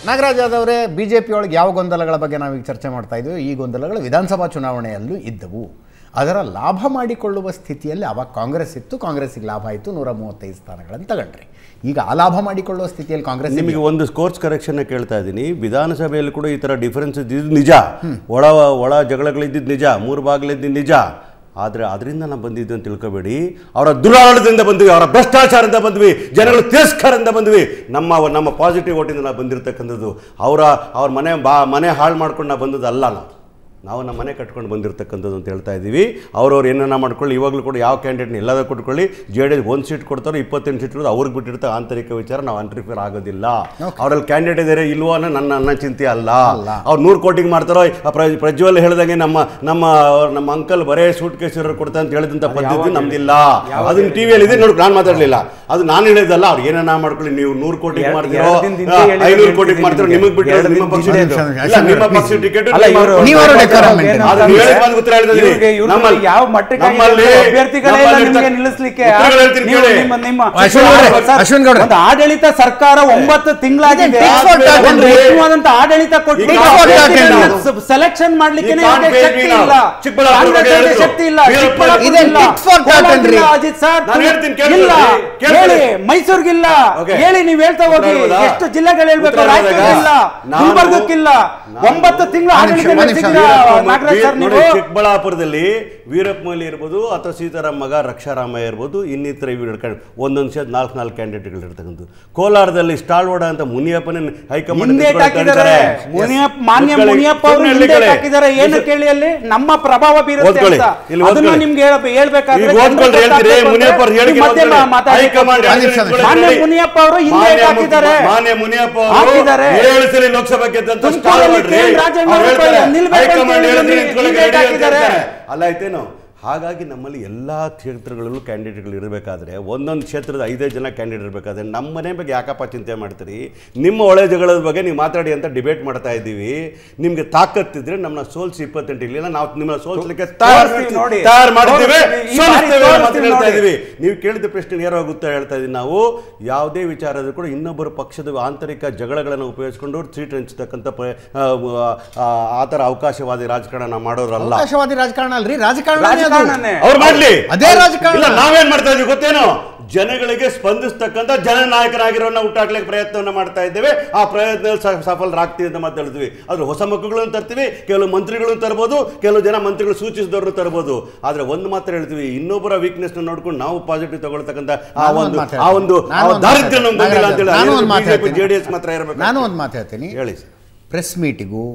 ನಾಗರಾಜ್ ಅವರೇ B J P ಒಳಗೆ ಯಾವ ಗೊಂದಲಗಳ ಬಗ್ಗೆ ನಾವೀಗ ಚರ್ಚೆ ಮಾಡ್ತಾ ಇದ್ವಿ ಈ ಗೊಂದಲಗಳು ವಿಧಾನಸಭಾ ಚುನಾವಣೆಯಲ್ಲೂ ಇದ್ದವು ಅದರ ಲಾಭ ಮಾಡಿಕೊಳ್ಳುವ ಸ್ಥಿತಿಯಲ್ಲಿ ಅವಾಗ ಕಾಂಗ್ರೆಸ್ ಇತ್ತು ಕಾಂಗ್ರೆಸ್ಸಿಗೆ ಲಾಭ ಆಯಿತು ನೂರ ಮೂವತ್ತೈದು ಸ್ಥಾನಗಳನ್ನು ತಗೊಂಡ್ರಿ ಈಗ ಆ ಲಾಭ ಮಾಡಿಕೊಳ್ಳುವ ಸ್ಥಿತಿಯಲ್ಲಿ ಕಾಂಗ್ರೆಸ್ ನಿಮಗೆ ಒಂದು ಕೋರ್ಸ್ ಕರೆಕ್ಷನ್ ಕೇಳ್ತಾ ಇದ್ದೀನಿ ವಿಧಾನಸಭೆಯಲ್ಲಿ ಕೂಡ ಈ ಥರ ಡಿಫರೆನ್ಸ್ ಇದ್ದಿದ್ದು ನಿಜ ಒಳ ಒಳ ಜಗಳಗಳಿದ್ದಿದ್ದು ನಿಜ ಮೂರು ಬಾಗಿಲಿದ್ದಿದ್ದು ನಿಜ ಆದರೆ ಅದರಿಂದ ನಾವು ಬಂದಿದ್ದು ಅಂತ ತಿಳ್ಕೊಬೇಡಿ ಅವರ ದುರಾಡಳಿತದಿಂದ ಬಂದ್ವಿ ಅವರ ಭ್ರಷ್ಟಾಚಾರದಿಂದ ಬಂದ್ವಿ ಜನಗಳ ತಿರಸ್ಕಾರದಿಂದ ಬಂದ್ವಿ ನಮ್ಮ ನಮ್ಮ ಪಾಸಿಟಿವ್ ಓಟಿಂದ ನಾವು ಬಂದಿರತಕ್ಕಂಥದ್ದು ಅವರ ಅವ್ರ ಮನೆ ಬಾ ಮನೆ ಹಾಳು ಮಾಡ್ಕೊಂಡು ನಾವು ಬಂದದ್ದು ಅಲ್ಲ ನಾವು ನಾವು ನಮ್ಮ ಮನೆ ಕಟ್ಕೊಂಡು ಬಂದಿರತಕ್ಕಂಥದ್ದು ಅಂತ ಹೇಳ್ತಾ ಇದ್ದೀವಿ ಅವ್ರವ್ರು ಏನನ್ನ ಮಾಡ್ಕೊಳ್ಳಿ ಇವಾಗಲೂ ಕೂಡ ಯಾವ ಕ್ಯಾಂಡಿಡೇಟ್ನ ಎಲ್ಲದ ಕೊಟ್ಕೊಳ್ಳಿ ಜೆ ಡಿ ಎಸ್ ಒಂದು ಸೀಟ್ ಕೊಡ್ತಾರೋ ಇಪ್ಪತ್ತೆಂಟು ಸೀಟ್ ಇರೋದು ಅವ್ರಿಗೆ ಬಿಟ್ಟಿರ್ತಾರೆ ಆಂತರಿಕ ವಿಚಾರ ನಾವು ಅಂಟರ್ಫಿಯರ್ ಆಗೋದಿಲ್ಲ ಅವರಲ್ಲಿ ಕ್ಯಾಂಡಿಡೇಟ್ ಇದ್ದಾರೆ ಇಲ್ವೋ ಅನ್ನೋ ನನ್ನ ನನ್ನ ಚಿಂತೆ ಅಲ್ಲ ಅವ್ರು ನೂರು ಕೋಟಿಗೆ ಮಾಡ್ತಾರೋ ಆ ಪ್ರ- ಪ್ರಜ್ವಲ್ ಹೇಳ್ದಂಗೆ ನಮ್ಮ ನಮ್ಮ ನಮ್ಮ ಅಂಕಲ್ ಬರೇ ಸೂಟ್ ಕೇಸ್ ಇರೋರು ಕೊಡ್ತಾ ಅಂತ ಹೇಳಿದಂಥ ಪದ್ಧತಿ ನಮ್ದಿಲ್ಲ ಅದನ್ನ ಟಿವಿಯಲ್ಲಿ ಇದೆ ನೋಡಿ ನಾನು ಮಾತಾಡಲಿಲ್ಲ ಅದು ನಾನು ಹೇಳಿದಲ್ಲ ಅವ್ರು ಏನನ್ನ ಮಾಡ್ಕೊಳ್ಳಿ ನೀವು ನೂರು ಕೋಟಿಗೆ ಎರಡು- ಮಾಡ್ತಿರೋ ಎರಡು ದಿನದಿಂದ ಹೇಳಿದ್ದು ಐನೂರು ಕೋಟಿಗೆ ಹೇಳ್ತೀನಿ ಮಾಡ್ತಿರೋ ನಿಮ್ಗೆ. ನಿಮಗೆ ಬಿಟ್ಟು ಎರಡು ನಿಮ್ಮ ಪಕ್ಷ ದಿನದಿಂದ ಇಲ್ಲ ನಿಮ್ಮ ಪಕ್ಷ ಟಿಕೆಟ್ ಅಲ್ಲ, ಇವರು- ನೀವರು decorum maintain ಏನಂತ ಅದು ಅಂದ್ರೆ ಹೇಳಿ ಬಂದು ಉತ್ತರ ಹೇಳ್ತಾ ಇದ್ದೀನಿ. ಇವ್ರಿಗೆ- ಇವ್ರಿಗೆ ನಮ್ಮಲ್ಲಿ- ಯಾವ ಮಟ್ಟಕ್ಕೆ ನಮ್ಮಲ್ಲಿ- ಅಭ್ಯರ್ಥಿಗಳೇ ಇಲ್ಲ ನಮ್ಮಲ್ಲಿ ನಿಮ್ಗೆ ಇರ್ತ- ನಿಲ್ಲಿಸ್ಲಿಕ್ಕೆ ಉತ್ತರಗಳು ಹೇಳ್ತೀನಿ ನೀವು ಕೇಳಿ. ನಿಮ್ಮ ನಿಮ್ಮ ಅಶ್ವಿನ್ ಗೌಡ್ರೆ, ಸರ್, ಅಶ್ವಿನ್ ಗೌಡ್ರೆ. ಒಂದು ಆಡಳಿತ ಸರ್ಕಾರ ಒಂಬತ್ತು ತಿಂಗಳಾಗಿದೆ ಇದು ಟಿಕ್ ಫಾರ್ ಟಾಕ್ ಒಂದು ಅಂದ್ರೆ- ಉತ್ತಮವಾದಂತ ಆಡಳಿತ ಕೊಟ್ಟು ಟಿಕ್ ಫಾರ್ ಟಾಕ್ ಅಂದ್ರೆ- ಸೆಲೆಕ್ಷನ್ ಮಾಡ್ಲಿಕ್ಕೆ ಈ ಕಾಂಟ್ ಶಕ್ತಿ ಬೇಬಿ ಇಲ್ಲ ನಾವು ಚಿಕ್ಕಬಳ್ಳಾಪುರ ಬಗ್ಗೆ ಕಾಂಗ್ರೆಸ್ ಅವ್ರಿಗೆ ಹೇಳಿದ್ರು. ಶಕ್ತಿ ಇಲ್ಲ ವೀರಪ್ಪ ಚಿಕ್ಕಬಳ್ಳಾಪುರ ಇದೆ ಇಲ್ಲ. ಟಿಕ್ ಫಾರ್ ಟಾಕ್ ಕೋಲಾರ ಅನ್ರಿ. ಇಲ್ಲ, ಅಜಿತ್ ಸರ್ ನಾನು ಹೇಳ್ತೀನಿ ಕೇಳ್ಕೊಳ್ಳಿ. ಇಲ್ಲ ಕೇಳ್ಕೊಳ್ಳಿ. ಹೇಳಿ ಮೈಸೂರಿಗಿಲ್ಲ Okay. ಹೇಳಿ ನೀವ್ ಹೇಳ್ತಾ ಹೋಗಿ ಉತ್ತರ ಹೇಳ್ಬೋದಾ? ಎಷ್ಟು ಜಿಲ್ಲೆಗಳು ಹೇಳ್ಬೇಕು ಉತ್ತರ ರಾಯಚೂರಿಗಿಲ್ಲ ನಾನು- ಗುಲ್ಬರ್ಗಕ್ಕಿಲ್ಲ ನಾನು- ಒಂಬತ್ತು ತಿಂಗಳು ಒಂದು ನಿಮಿಷ, ಆಡಳಿತ ಒಂದು ನಿಮಿಷ. ನಡೆಸಿದ್ದೀರಾ ನಾಗರಾಜ್ ಸರ್ ನೋಡಿ ನೀವು ಚಿಕ್ಕಬಳ್ಳಾಪುರದಲ್ಲಿ ವೀರಪ್ಪ ಮೊಯ್ಲಿ ಇರ್ಬೋದು ಅಥವಾ ಸೀತಾರಾಮ್ ಮಗ ರಕ್ಷಾರಾಮಯ್ಯ ಇರ್ಬೋದು ಇನ್ನಿತರ ಇವು ಹಿಡ್ಕೊಂಡು ಒಂದೊಂದು ಸೇರಿ ನಾಲ್ಕು ನಾಲ್ಕು ಕ್ಯಾಂಡಿಡೇಟ್ಗಳು ಇರ್ತಕ್ಕಂಥದ್ದು ಕೋಲಾರದಲ್ಲಿ ಸ್ಟಾಲ್ವಾಡ ಅಂತ ಮುನಿಯಪ್ಪನ ಹೈಕಮಾಂಡ್ ಹಿಂದೆ ಹಾಕಿದ್ದಾರೆ ಮುನಿಯಪ್ಪ ಮಾನ್ಯ ಮುನಿಯಪ್ಪ ಅವರು ಹಿಂದೆ ಹಾಕಿದ್ದಾರೆ ಏನು ಕೇಳಿ ಅಲ್ಲಿ ನಮ್ಮ ಪ್ರಭಾವ ಬೀರುತ್ತೆ ಓದ್ಕೊಳ್ಳಿ. ಅಂತ ಇಲ್ಲಿ ಅದನ್ನ ಓದ್ಕೊಳ್ಳಿ. ನಿಮ್ಗೆ ಹೇಳ್- ಹೇಳ್ಬೇಕಾದ್ರೆ ಈಗ ಓದ್ಕೊಳ್ರಿ ಹೇಳ್ತೀರಿ, ಮುನಿಯಪ್ಪ ಅವ್ರು ಹೇಳಿಕೆ ನೀವು ಮಧ್ಯೆ ಓದ್ಕೊಳ್ಳಿ. ಮಾತಾಡಿ. ಹೈಕಮಾಂಡ್ ಒಂದು ನಿಮಿಷ, ಒಂದು ನಿಮಿಷ. ಮಾನ್ಯ ಮುನಿಯಪ್ಪ ಅವರು ಹಿಂದೆ ಮಾನ್ಯ ಮು- ಹಾಕಿದ್ದಾರೆ ಮಾನ್ಯ ಮುನಿಯಪ್ಪ ಹಾಕಿದ್ದಾರೆ. ಅವರು ಏಳು ಸಲ ಲೋಕಸಭಾ ಗೆದ್ದಂತ ತುಮಕೂರಲ್ಲಿ ಸ್ಟಾರ್ ಕೆ. ಎನ್. ರಾಜಣ್ಣ ಅವರು ನಿಲ್ಬೇಕು ಅಂತ ಹೈಕಮಾಂಡ್ ಹೇಳಿ ಹೇಳಿದ್ರೆ ನಿಂತ್ಕೊಳ್ಳೋಕೆ ಹಿಂದೆ ready ಅಂತ ಹಾಕಿದ್ದಾರೆ. ಹೇಳ್ತಾರೆ. ಅಲ್ಲ ಆಯ್ತೇನು ಹಾಗಾಗಿ ನಮ್ಮಲ್ಲಿ ಎಲ್ಲ ಕ್ಷೇತ್ರಗಳಲ್ಲೂ ಕ್ಯಾಂಡಿಡೇಟ್ಗಳು ಇರಬೇಕಾದ್ರೆ ಒಂದೊಂದು ಕ್ಷೇತ್ರದ ಐದೈದು ಜನ ಕ್ಯಾಂಡಿಡೇಟ್ ಇರಬೇಕಾದ್ರೆ ನಮ್ಮ ಮನೆ ಬಗ್ಗೆ ಯಾಕಪ್ಪ ಚಿಂತೆ ಮಾಡ್ತೀರಿ ನಿಮ್ಮ ಒಳೆ ಜಗಳದ ಬಗ್ಗೆ ನೀವು ಮಾತಾಡಿ ಅಂತ ಡಿಬೇಟ್ ಮಾಡ್ತಾ ಇದ್ದೀವಿ ನಿಮಗೆ ತಾಕತ್ತಿದ್ರೆ ನಮ್ಮನ್ನ ಸೋಲ್ಸಿ ಇಪ್ಪತ್ತೆಂಟು ಇರಲಿಲ್ಲ ನಾವು ನಿಮ್ಮನ್ನ ಸೋಲ್ಸಲಿಕ್ಕೆ ತಯಾರು ತೋರಿಸ್ತೀವಿ ನೋಡಿ. ತಯಾರು ಮಾಡ್ತೀವಿ ತೋರಿಸ್ತೀವಿ. ಈ ಸೋಲಿಸ್ತೇವೆ ಬಾರಿ ಅಂತ ಮಾತನ್ನ ಹೇಳ್ತಾ ತೋರಿಸ್ತೀವಿ ಇದ್ದೀವಿ ನೀವು ಕೇಳಿದ ಪ್ರಶ್ನೆ ನೇರವಾಗಿ ಉತ್ತರ ಹೇಳ್ತಾ ಇದ್ದೀವಿ ನಾವು ಯಾವುದೇ ವಿಚಾರದ ಕೂಡ ಇನ್ನೊಬ್ಬರು ಪಕ್ಷದ ಆಂತರಿಕ ಜಗಳಗಳನ್ನು ಉಪಯೋಗಿಸ್ಕೊಂಡು ಸೀಟ್ ಹಂಚತಕ್ಕಂಥ ಪ್ರ- ಆ, ಆ, ಆ ಥರ ಅವಕಾಶವಾದಿ ರಾಜಕಾರಣ ನಾವು ಮಾಡೋರಲ್ಲ ಅವಕಾಶವಾದಿ ರಾಜಕಾರಣ ಅಲ್ರಿ ರಾಜಕಾರಣ ರಾಜಕಾರಣನೇ. ಅವ್ರು ಮಾಡ್ಲಿ ಅದೇ ರಾಜಕಾರಣ. ಇಲ್ಲ ನಾವೇನ್ ಮಾಡ್ತಾ ಇದೀವಿ ಗೊತ್ತೇನು ಜನಗಳಿಗೆ ಸ್ಪಂದಿಸ್ತಕ್ಕಂಥ ಜನನಾಯಕರಾಗಿರೋನ್ನ ಹುಟ್ಟಾಕ್ಲಿಕ್ಕೆ ಪ್ರಯತ್ನವನ್ನ ಮಾಡ್ತಾ ಇದ್ದೇವೆ ಆ ಪ್ರಯತ್ನ ಸಫಲರಾಗ್ತೀವಿ ಅಂತ ಮಾತಾಡ್ತೀವಿ ಆದ್ರೆ ಹೊಸ ಮಕ್ಕಳುಗಳನ್ನು ತರ್ತೀವಿ ಕೆಲವು ಮಂತ್ರಿಗಳನ್ನು ತರ್ಬೋದು ಕೆಲವು ಜನ ಮಂತ್ರಿಗಳು ಸೂಚಿಸಿದವ್ರನ್ನ ತರ್ಬೋದು ಆದ್ರೆ ಒಂದು ಮಾತ್ರ ಹೇಳ್ತೀವಿ ಇನ್ನೊಬ್ಬರ ವೀಕ್ನೆಸ್ ನೋಡ್ಕೊಂಡು ನಾವು ಪಾಸಿಟಿವ್ ತಗೊಳ್ತಕ್ಕಂಥ ಆ ನಾನು ಒಂದು ಒಂದು ಆ ಒಂದು ಆ ನಾನು ಒಂದು ದಾರಿದ್ರ್ಯ ನಮ್ಗೆ ಬಂದಿಲ್ಲ ಅಂತ ನಾನು ಒಂದು ಮಾತು ಹೇಳಿ ಹೇಳ್ತೀನಿ. ಜೆ ಡಿ ಎಸ್ ಮಾತ್ರ ಇರಬೇಕು ನಾನು ಒಂದು ಮಾತು ಹೇಳ್ತೀನಿ ಹೇಳಿ ಸರ್. ಪ್ರೆಸ್ ಮೀಟಿಗೂ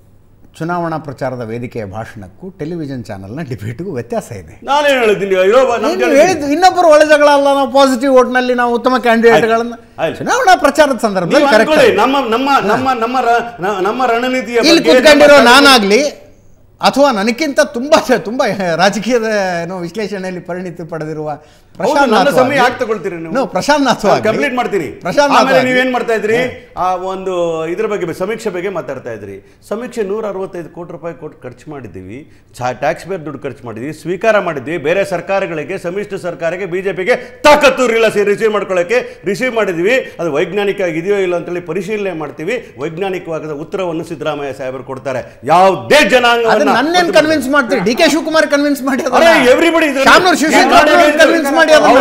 ಚುನಾವಣಾ ಪ್ರಚಾರದ ವೇದಿಕೆಯ ಭಾಷಣಕ್ಕೂ ಟೆಲಿವಿಷನ್ ಚಾನಲ್ನ ಡಿಬೇಟ್ಗೂ ವ್ಯತ್ಯಾಸ ಇದೆ ನಾನೇನು ಹೇಳಿದ್ದೀನಿ ಇರೋ ನಮ್ಮ ನೀವು ಜನ- ಹೇಳಿದ್ದು ಇನ್ನೊಬ್ಬರು ಒಳ್ಳೆ ಜಗಳ ಅಲ್ಲ ನಾವು ಪಾಸಿಟಿವ್ ಓಟ್ನಲ್ಲಿ ನಾವು ಉತ್ತಮ ಕ್ಯಾಂಡಿಡೇಟ್ಗಳನ್ನ ಆಯ್ತು. ಚುನಾವಣಾ ಪ್ರಚಾರದ ಸಂದರ್ಭದಲ್ಲಿ ನೀವು ಕರೆಕ್ಟ್ ಅನ್ಕೊಳ್ಳಿ, ನಮ್ಮ ನಮ್ಮ ನಮ್ಮ ನಮ್ಮ ರ- ನ- ನಮ್ಮ ರಣನೀತಿಯ ಇಲ್ಲಿ ಬಗ್ಗೆ ಕೂತ್ಕೊಂಡಿರೋ ನಮ್ಮ- ನಾನಾಗ್ಲಿ ಅಥವಾ ನನಗಿಂತ ತುಂಬಾ ಚ- ತುಂಬಾ ರಾಜಕೀಯದ ಏನೋ ವಿಶ್ಲೇಷಣೆಯಲ್ಲಿ ಪರಿಣಿತಿ ಪಡೆದಿರುವ ಪ್ರಶಾಂತ್ ನನ್ನ ನಾಥ್ ಸಮಯ ಆಗ್ಲಿ. ಯಾಕೆ ತಗೊಳ್ತೀರಿ ನೀವು? No, ಪ್ರಶಾಂತ್ ನಾಥ್ ಆಗ್ಲಿ. ಕಂಪ್ಲೀಟ್ ಮಾಡ್ತೀನಿ ಪ್ರಶಾಂತ್ ನಾಥ್ ಆಮೇಲೆ ಆಗ್ಲಿ. ನೀವೇನ್ ಮಾಡ್ತಾ ಇದ್ರಿ ಆ ಒಂದು ಇದ್ರ ಬಗ್ಗೆ ಸಮೀಕ್ಷೆ ಬಗ್ಗೆ ಮಾತಾಡ್ತಾ ಇದ್ರಿ ಸಮೀಕ್ಷೆ ನೂರ ಅರವತ್ತೈದು ಕೋಟಿ ರೂಪಾಯಿ ಕೊಟ್ಟು ಖರ್ಚು ಮಾಡಿದ್ದೀವಿ ಟ್ಯಾಕ್ಸ್ ಬೇರ್ ದುಡ್ಡು ಖರ್ಚು ಮಾಡಿದ್ವಿ ಸ್ವೀಕಾರ ಮಾಡಿದ್ವಿ ಬೇರೆ ಸರ್ಕಾರಗಳಿಗೆ ಸಮ್ಮಿಶ್ರ ಸರ್ಕಾರಕ್ಕೆ ಬಿಜೆಪಿಗೆ ತಾಕತ್ತು ಇರಲಿಲ್ಲ ರಿಸೀವ್ ಮಾಡ್ಕೊಳ್ಳೋಕೆ ರಿಸೀವ್ ಮಾಡಿದ್ವಿ ಅದು ವೈಜ್ಞಾನಿಕ ಇದೆಯೋ ಇಲ್ಲ ಅಂತೇಳಿ ಪರಿಶೀಲನೆ ಮಾಡ್ತೀವಿ ವೈಜ್ಞಾನಿಕವಾದ ಉತ್ತರವನ್ನು ಸಿದ್ದರಾಮಯ್ಯ ಸಾಹೇಬರು ಕೊಡ್ತಾರೆ ಯಾವುದೇ ಅದನ್ನ ಜನಾಂಗ ನನ್ನೇನ್ ಕನ್ವಿನ್ಸ್ ಮಾಡ್ತೀರಿ ಡಿ ಕೆ ಶಿವಕುಮಾರ್ ಕನ್ವಿನ್ಸ್ ಮಾಡಿ ಅದನ್ನ. ಅರೆ ಎವ್ರಿಬಡಿ ಶಾಮನೂರ್ ಶಿವಶಂಕರ್ ಕನ್ವಿನ್ಸ್ ಮಾಡಿ ಅದನ್ನ.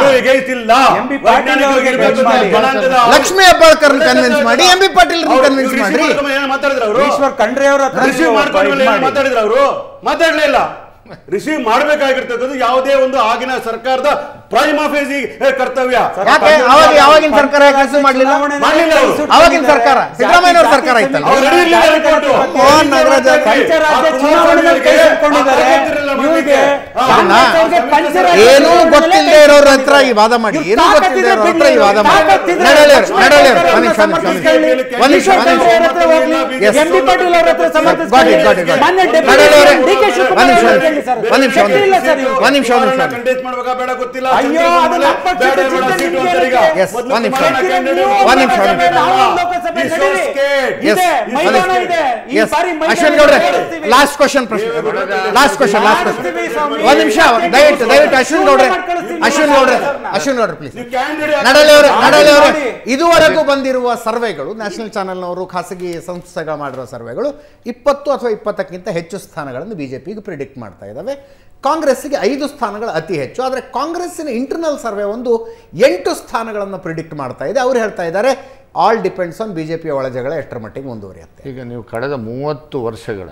ಎಂ ಬಿ ಪಾಟೀಲ್ ಅವ್ರಿಗೆ convince ಮಾಡಿ. ಲಕ್ಷ್ಮೀ ಹೆಬ್ಬಾಳ್ಕರ್ ಕನ್ವಿನ್ಸ್ ಮಾಡಿ ಎಂ ಬಿ ಪಾಟೀಲ್ ಕನ್ವಿನ್ಸ್ ಮಾಡ್ರಿ ಮಾತಾಡಿದ್ರ ಅವರು ಈಶ್ವರ್ ಖಂಡ್ರೆ ಅವ್ರ ಹತ್ರ ರಿಸೀವ್ ನೀವು ಮಾಡ್ಕೊಂಡ್ಮೇಲೆ ಇದು ಏನು ಮಾಡಿ. ಮಾತಾಡಿದ್ರ ಅವರು ಮಾತಾಡ್ಲೇ ಇಲ್ಲ ರಿಸೀವ್ ಮಾಡಬೇಕಾಗಿರ್ತಕ್ಕದ್ದು ಯಾವುದೇ ಒಂದು ಆಗಿನ ಸರ್ಕಾರದ ಪ್ರೈಮ್ ಆಫೀಸ್ ಕರ್ತವ್ಯ ಯಾಕೆ ಅವಾಗ ಯಾವಾಗಿನ ಸರ್ಕಾರ ಯಾಕೆ ರಿಸೀವ್ ಮಾಡ್ಲಿಲ್ಲ ಮಾಡ್ಲಿಲ್ಲ ಅವ್ರು. ಅವಾಗಿನ ಸರ್ಕಾರ ಸಿದ್ದರಾಮಯ್ಯನವ್ರ ಸರ್ಕಾರ ಇತ್ತಲ್ಲ ಅವ್ರು ready ಇರ್ಲಿಲ್ಲ report. ಮೋಹನ್ ನಾಗರಾಜ್ ಅವ್ರು ಪಂಚರಾಜ್ಯ ಚುನಾವಣೆಯಲ್ಲಿ ಕೈ ಸೇರ್ಕೊಂಡಿದ್ದಾರೆ. ಇವ್ರಿಗೆ ಕಾಂಗ್ರೆಸ್ ಅವ್ರಿಗೆ ಪಂಚರಾಜ್ಯ ಏನೂ ಚುನಾವಣೆಯಲ್ಲಿ ಗೊತ್ತಿಲ್ಲದೆ ಇರೋರ ಹತ್ರ ಈ ವಾದ ಮಾಡಿ ಇವ್ರು ಏನೂ ಗೊತ್ತಿಲ್ಲದೆ ಇರೋರ ಹತ್ರ ಈ ವಾದ ಮಾಡಿ ತಾಕತ್ತಿದ್ರೆ ನಡೆಯಲಿ ಲಕ್ಷ್ಮೀ ನಡೆಯಲಿ ಹೆಬ್ಬಾಳ್ಕರ್ ಒಂದ್ ನಿಮಿಷ ಒಂದ್ ನಿಮಿಷ ಸಮರ್ಥಿಸ್ಕೊಳ್ಳಿ. ಒಂದ್ ನಿಮಿಷ ಈಶ್ವರ್ ಒಂದ್ ನಿಮಿಷ ಖಂಡ್ರೆ ಅವ್ರ ಹತ್ರ ಹೋಗ್ಲಿ. Yes. ಎಂ ಬಿ ಪಾಟೀಲ್ ಅವ್ರ ಹತ್ರ ಸಮರ್ಥಿಸ್ಕೊಳ್ಳಿ. got it, got it, got it. ಮಾನ್ಯ ಡೆಪ್ಯೂಟಿ ನಡೆಯಲಿ ಅವ್ರೆ. ಡಿ ಕೆ ಶಿವಕುಮಾರ್ ಒಂದ್ ನಿಮಿಷ, ಅವ್ರ ಹತ್ರ ಹೇಳಿ ಸರ್. ಒಂದ್ ನಿಮಿಷ, ಒಂದ್ ಇಲ್ಲ ಸರ್ ಇವ್ರು. ಒಂದ್ ನಿಮಿಷ, ಒಂದ್ ನಿಮಿಷ. ಕಂಟೆಸ್ಟ್ ಮಾಡ್ಬೇಕಾ ಬೇಡ ಗೊತ್ತಿಲ್ಲ ಅಯ್ಯೋ, ಚಂದ್ರಬಾಬು ಅದು ಮೇಲೆ ನಮ್ಮ ಪಕ್ಷದ ಬೇಡ ಬೇಡ ಚಿಂತನೆ ಸೀಟು ನಿಮ್ಗೆ ಅಂತಾರೆ ಈಗ. Yes, ಮೊದ್ಲು ಒಂದ್ ನಿಮಿಷ. ಕುಮಾರಣ್ಣ candidate ನೀವು ಒಂದ್ ನಿಮಿಷ, ಒಂದ್ ನಿಮಿಷ. ನಾವು ಲೋಕಸಭೆ He's so ನಡೀರಿ. scared. Yes. ಇದೆ, ಒಂದ್ ಮೈದಾನ ನಿಮಿಷ. ಇದೆ. ಈ Yes. ಬಾರಿ ಮೈದಾನ ಅಶ್ವಿನ್ ಗೌಡ್ರೆ ನಡೆಸ್ತೀವಿ. ಲಾಸ್ಟ್ ಕ್ವಶನ್ ಪ್ರಶ್ನೆ ಲಾಸ್ಟ್ ಕ್ವಶನ್ ಲಾಸ್ಟ್ ಕ್ವಶನ್ ಮಾಡ್ತೀವಿ ಸ್ವಾಮಿ. ಒಂದ್ ನಿಮಿಷ ದಯವಿಟ್ಟು ದಯವಿಟ್ಟು ಅಶ್ವಿನ್ ಗೌಡ್ರೆ ಮಾಡ್ಕೊಳ್ತೀನಿ. ಅಶ್ವಿನ್ ಗೌಡ್ರೆ ಅಶ್ವಿನ್ ಗೌಡ್ರೆ ಪ್ಲೀಸ್ ನೀವು candidate ನಡಲೆ ಅವರೇ ಆಗ್ತೀರಾ? ನಡಲೆ ಅವರೇ ಮಾಡಿ. ಇದುವರೆಗೂ ಬಂದಿರುವ ಸರ್ವೆಗಳು ನ್ಯಾಷನಲ್ ಚಾನೆಲ್ನವರು ಖಾಸಗಿ ಸಂಸ್ಥೆಗಳು ಮಾಡಿರೋ ಸರ್ವೆಗಳು ಇಪ್ಪತ್ತು ಅಥವಾ ಇಪ್ಪತ್ತಕ್ಕಿಂತ ಹೆಚ್ಚು ಸ್ಥಾನಗಳನ್ನು ಬಿಜೆಪಿಗೆ ಪ್ರಿಡಿಕ್ಟ್ ಮಾಡ್ತಾ ಇದ್ದಾವೆ ಕಾಂಗ್ರೆಸ್ಸಿಗೆ ಐದು ಸ್ಥಾನಗಳು ಅತಿ ಹೆಚ್ಚು ಆದರೆ ಕಾಂಗ್ರೆಸ್ಸಿನ ಇಂಟರ್ನಲ್ ಸರ್ವೆ ಒಂದು ಎಂಟು ಸ್ಥಾನಗಳನ್ನು ಪ್ರಿಡಿಕ್ಟ್ ಮಾಡ್ತಾ ಇದೆ ಅವ್ರು ಹೇಳ್ತಾ ಇದ್ದಾರೆ ಆಲ್ ಡಿಪೆಂಡ್ಸ್ ಆನ್ ಬಿಜೆಪಿಯ ಒಳಜಗಳ ಎಷ್ಟರ ಮಟ್ಟಿಗೆ ಮುಂದುವರಿಯುತ್ತೆ ಈಗ ನೀವು ಕಳೆದ ಮೂವತ್ತು ವರ್ಷಗಳ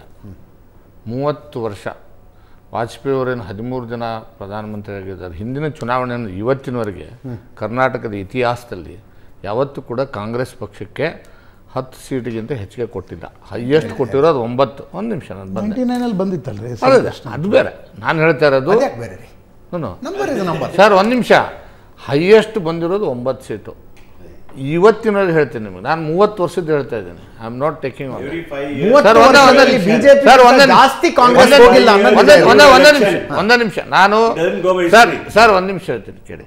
ಮೂವತ್ತು ವರ್ಷ ವಾಜಪೇಯಿ ಅವರೇನು ಹದಿಮೂರು ಜನ ಪ್ರಧಾನಮಂತ್ರಿ ಆಗಿದ್ದಾರೆ ಹಿಂದಿನ ಚುನಾವಣೆಯನ್ನು ಇವತ್ತಿನವರೆಗೆ ಕರ್ನಾಟಕದ ಇತಿಹಾಸದಲ್ಲಿ ಯಾವತ್ತೂ ಕೂಡ ಕಾಂಗ್ರೆಸ್ ಪಕ್ಷಕ್ಕೆ ಹತ್ತು ಸೀಟಿಗಿಂತ ಹೆಚ್ಚಿಗೆ ಕೊಟ್ಟಿಲ್ಲ ಹೈಯೆಸ್ಟ್ ಕೊಟ್ಟಿರೋದು ಒಂಬತ್ತು ಒಂದು ನಿಮಿಷ ನಾನು ಬಂದೆ ನೈಂಟಿ ನೈನಲ್ಲಿ ಬಂದಿತ್ತಲ್ರಿ ಅದೇ ಅದು ಬೇರೆ ನಾನು ಹೇಳ್ತಾ ಇರೋದು ಅದ್ಯಾಕೆ ಬೇರೆ ರೀ ನಾನು ನಂಬರ್ ಇದು ನಂಬರ್ ಸರ್ ಒಂದು ನಿಮಿಷ ಹೈಯೆಸ್ಟ್ ಬಂದಿರೋದು ಒಂಬತ್ತು ಸೀಟು ಇವತ್ತಿನವರೆಗೆ ಹೇಳ್ತೀನಿ ನಿಮಗೆ ನಾನು ಮೂವತ್ತು ವರ್ಷದ ಹೇಳ್ತಾ ಇದ್ದೀನಿ ಐ ಆಮ್ ನಾಟ್ ಟೇಕಿಂಗ್ ಮೂವತ್ತು ಸರ್, ಒಂದೇ- ಒಂದೇ ವರ್ಷದಲ್ಲಿ ನಿಮಿಷ. ಬಿಜೆಪಿ ಸರ್, ಒಂದೇ ನಿಮಿಷ. ಜಾಸ್ತಿ ಕಾಂಗ್ರೆಸ್ ಒಂದೇ- ಹೋಗಿಲ್ಲ ಅನ್ನೋದು ಒಂದೇ ಇದೆ. ಒಂದೇ ಒಂದೇ ನಿಮಿಷ ಒಂದೇ ನಿಮಿಷ ನಾನು Doesn't go by sir history. Sir ಒಂದು ನಿಮಿಷ ಹೇಳ್ತೀನಿ ಕೇಳಿ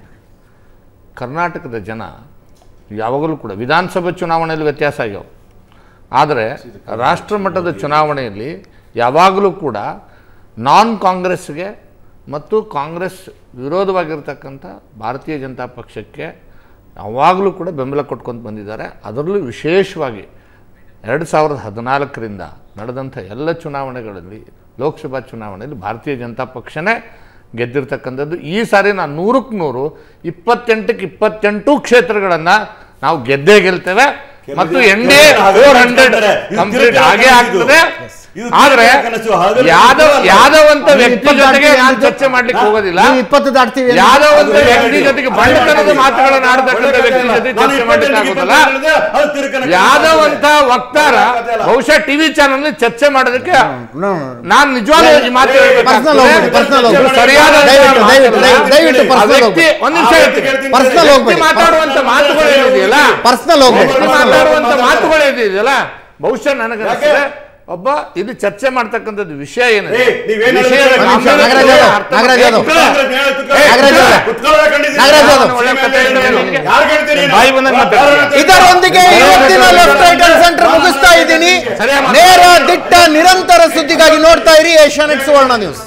ಕರ್ನಾಟಕದ ಜನ ಯಾವಾಗಲೂ ಕೂಡ ವಿಧಾನಸಭೆ ಚುನಾವಣೆಯಲ್ಲಿ ವ್ಯತ್ಯಾಸ ಆಗ್ಯಾವ ಆದರೆ ರಾಷ್ಟ್ರ ಮಟ್ಟದ ಚುನಾವಣೆಯಲ್ಲಿ ಯಾವಾಗಲೂ ಕೂಡ ನಾನ್ ಕಾಂಗ್ರೆಸ್ಗೆ ಮತ್ತು ಕಾಂಗ್ರೆಸ್ ವಿರೋಧವಾಗಿರ್ತಕ್ಕಂಥ ಭಾರತೀಯ ಜನತಾ ಪಕ್ಷಕ್ಕೆ ಯಾವಾಗಲೂ ಕೂಡ ಬೆಂಬಲ ಕೊಟ್ಕೊಂಡು ಬಂದಿದ್ದಾರೆ ಅದರಲ್ಲೂ ವಿಶೇಷವಾಗಿ ಎರಡು ಸಾವಿರದ ಹದಿನಾಲ್ಕರಿಂದ ನಡೆದಂಥ ಎಲ್ಲ ಚುನಾವಣೆಗಳಲ್ಲಿ ಲೋಕಸಭಾ ಚುನಾವಣೆಯಲ್ಲಿ ಭಾರತೀಯ ಜನತಾ ಪಕ್ಷನೇ ಗೆದ್ದಿರ್ತಕ್ಕಂಥದ್ದು ಈ ಸಾರಿ ನಾನು ನೂರಕ್ಕೆ ನೂರು ಇಪ್ಪತ್ತೆಂಟಕ್ಕೆ ಇಪ್ಪತ್ತೆಂಟು ಕ್ಷೇತ್ರಗಳನ್ನು ನಾವು ಗೆದ್ದೇ ಗೆಲ್ತೇವೆ ಮತ್ತು N D A four hundred complete ಆಗೇ ಆಗ್ತದೆ ಇದು ಆದ್ರೆ ಕನಸು, ಹಗಲು ಯಾದವ್ ಅಲ್ಲ. ಯಾದವ್ ಅಂತ ನೀವು ವ್ಯಕ್ತಿ ಇಪ್ಪತ್ತು ಜೊತೆಗೆ ದಾಟ್ತೀವಿ ನಾನು ಅಂತ- ಚರ್ಚೆ ಮಾಡ್ಲಿಕ್ಕೆ ಹೋಗೋದಿಲ್ಲ ನೀವು ಇಪ್ಪತ್ತು ದಾಟ್ತೀವಿ ಅಂತ- ಯಾದವ್ ಅಂತ ಅದು ವ್ಯಕ್ತಿ ಹೇಳಿ. ಜೊತೆಗೆ ಅದು ಬಂಡತನದ ಹೇಳಿ. ಮಾತುಗಳನ್ನು ಆಡತಕ್ಕಂಥ ವ್ಯಕ್ತಿ ಜೊತೆ ನಾನು ಚರ್ಚೆ ಮಾಡ್ಲಿಕ್ಕೆ ಆಗೋದಲ್ಲ ಹೇಳಿದೆ, ಅದು ತಿರುಕನ ಯಾದವ್ ಕಥೆ. ಅಂತ ವಕ್ತಾರ ಕಥೆ ಅಲ್ಲ. ಬಹುಶಃ ಟಿವಿ ಚಾನಲ್ ಚರ್ಚೆ ಮಾಡೋದಕ್ಕೆ No, no, no. ನಾನು ನಿಜವಾಗ್ಲೂ ಈ ಮಾತು Personal ಹೋಗ್ಬೇಡಿ, personal ಹೇಳ್ಬೇಕಾಗ್ತದೆ. ಹೋಗ್ಬೇಡಿ. ಸರಿಯಾದ ದಯವಿಟ್ಟು, ದಯವಿಟ್ಟು, ದಯವಿಟ್ಟು, ದಯವಿಟ್ಟು ಆ personal ವ್ಯಕ್ತಿ ಹೋಗ್ಬೇಡಿ. ಒಂದ್ ನಿಮಿಷ ಆ ಹೇಳ್ತೀನಿ ವ್ಯಕ್ತಿ Personal ವ್ಯಕ್ತಿ ಹೋಗ್ಬೇಡಿ. ಮಾತಾಡುವಂತ ಮಾತುಗಳು ಏನಿದೆಯಲ್ಲ ಪರ್ಸನಲ್ ಹೋಗ್ಬೇಡಿ ವ್ಯಕ್ತಿ personal ಹೋಗ್ಬೇಡಿ. ಮಾತಾಡುವಂತ ಮಾತುಗಳು ಏನಿದೆಯಲ್ಲ ಬಹುಶಃ ನನಗನ್ನಿಸ್ತದೆ ಒಬ್ಬ ಇದು ಚರ್ಚೆ ಮಾಡ್ತಕ್ಕಂಥದ್ದು ವಿಷಯ ಏನಿದೆ ಏ, ನೀವೇನ್ ವಿಷಯದ ಹೇಳಿದ್ರೆ ಒಂದ್ ನಿಮಿಷ, ಗಾಂಭೀರ್ಯತೆ ನಾಗರಾಜ್ ಯಾದವ್, ಅರ್ಥ ನಾಗರಾಜ್ ಯಾದವ್. ಮಾಡ್ಕೊಂಡು- ನಾಗರಾಜ್ ಅವರೇ. ನಾಗರಾಜ್ ಅವರೇ. ಒಳ್ಳೆ ಕಥೆ ಹೇಳಿದ್ರೆ ನಿಮ್ಗೆ. ಯಾರು ಹೇಳ್ತೀರಿ ನೀನು? ಬಾಯಿ ಬಂದಂಗೆ ಮಾತಾಡ್ತೀರಿ. ಇದರೊಂದಿಗೆ ಇವತ್ತಿನ ಲೆಫ್ಟ್ ರೈಟ್ ಅಂಡ್ ಸೆಂಟರ್ ಮುಗಿಸ್ತಾ ಇದ್ದೀನಿ ಸರಿಯಾಗಿ ನೇರ ದಿಟ್ಟ ನಿರಂತರ ಸುದ್ದಿಗಾಗಿ ನೋಡ್ತಾ ಇರಿ ಏಷ್ಯಾನೆಟ್ ಸುವರ್ಣ ನ್ಯೂಸ್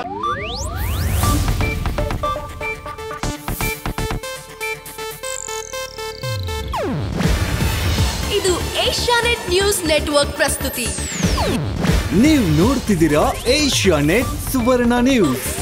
ಇದು ಏಷ್ಯಾನೆಟ್ ನ್ಯೂಸ್ ನೆಟ್ವರ್ಕ್ ಪ್ರಸ್ತುತಿ ನೀವು ನೋಡ್ತಿದ್ದೀರಾ ಏಷ್ಯಾ ನೆಟ್ ಸುವರ್ಣ ನ್ಯೂಸ್